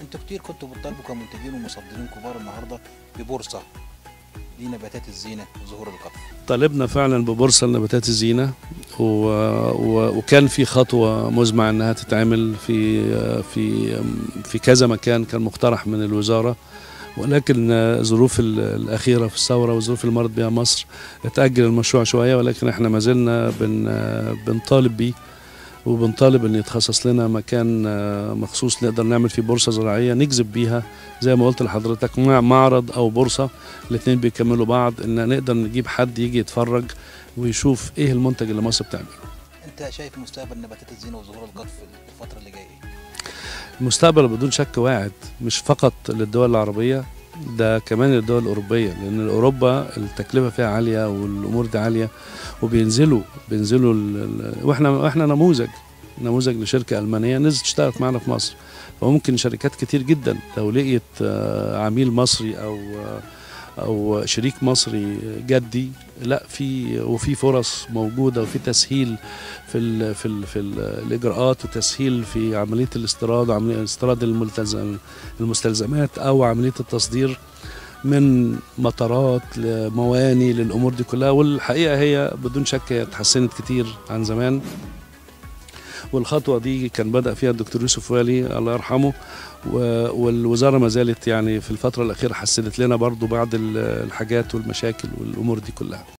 انتوا كتير كنتوا بتطالبوا كمنتجين ومصدرين كبار النهارده ببورصه لنباتات الزينه وزهور القطف طالبنا فعلا ببورصه لنباتات الزينه و... و... وكان في خطوه مزمع انها تتعمل في في في كذا مكان كان مقترح من الوزاره ولكن الظروف الاخيره في الثوره والظروف اللي مرت بها مصر اتاجل المشروع شويه ولكن احنا ما زلنا بن... بنطالب بيه وبنطالب ان يتخصص لنا مكان مخصوص نقدر نعمل فيه بورصه زراعيه نجذب بيها زي ما قلت لحضرتك معرض او بورصه الاثنين بيكملوا بعض ان نقدر نجيب حد يجي يتفرج ويشوف ايه المنتج اللي مصر بتعمله انت شايف مستقبل نباتات الزينه وزهور القطف في الفتره اللي جايه ايه؟ المستقبل بدون شك واعد مش فقط للدول العربيه ده كمان للدول الأوروبية لأن أوروبا التكلفة فيها عالية والأمور دي عالية وبينزلوا بينزلوا وإحنا وإحنا نموذج نموذج لشركة ألمانية نزلت اشتغلت معنا في مصر فممكن شركات كتير جدا لو لقيت عميل مصري أو او شريك مصري جدي لا في وفي فرص موجوده وفي تسهيل في ال في ال في ال الاجراءات وتسهيل في عمليه الاستيراد وعمليه استيراد الملتزم المستلزمات او عمليه التصدير من مطارات لمواني للامور دي كلها والحقيقه هي بدون شك هي اتحسنت كتير عن زمان والخطوه دي كان بدا فيها الدكتور يوسف والي الله يرحمه والوزاره ما زالت يعني في الفتره الاخيره حسنت لنا برضو بعض الحاجات والمشاكل والامور دي كلها